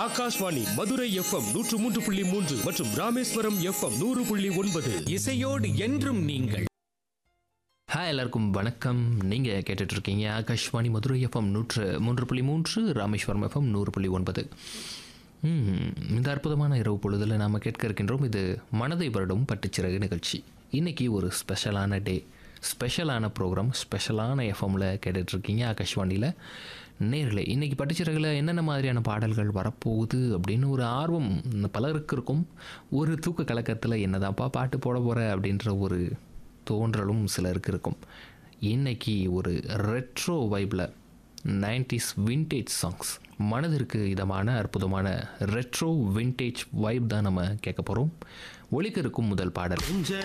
Akashvani Madurai FM நூற்று மூன்று புள்ளி மூன்று மற்றும் ராமேஸ்வரம் எஃப்எம் நூறு புள்ளி ஒன்பது இசையோடு என்றும் நீங்கள் ஹாய் எல்லாருக்கும் வணக்கம் நீங்கள் கேட்டுட்ருக்கீங்க ஆகாஷ்வாணி மதுரை எஃப்எம் நூற்று மூன்று புள்ளி மூன்று ராமேஸ்வரம் எஃப்எம் நூறு புள்ளி ஒன்பது ம், இந்த அற்புதமான இரவு பொழுதில் நாம் கேட்க இருக்கின்றோம் இது மனதை வருடம் பட்டுச்சிறகு நிகழ்ச்சி இன்றைக்கி ஒரு ஸ்பெஷலான டே ஸ்பெஷலான ப்ரோக்ராம் ஸ்பெஷலான எஃப்எம்மில் கேட்டுட்ருக்கீங்க ஆகாஷ்வாணியில் நேரில் இன்றைக்கி பட்டுச்சிறகுல என்னென்ன மாதிரியான பாடல்கள் வரப்போகுது அப்படின்னு ஒரு ஆர்வம் பலருக்கு இருக்கும் ஒரு தூக்க கலக்கத்தில் என்னதான்ப்பா பாட்டு போட போகிற அப்படின்ற ஒரு தோன்றலும் சிலருக்கு இருக்கும் இன்னைக்கு ஒரு ரெட்ரோ வைப்பில் நைன்டிஸ் விண்டேஜ் சாங்ஸ் மனதிற்கு இதமான அற்புதமான ரெட்ரோ விண்டேஜ் வைப் தான் நம்ம கேட்க போகிறோம் ஒலிக்க இருக்கும் முதல் பாடல்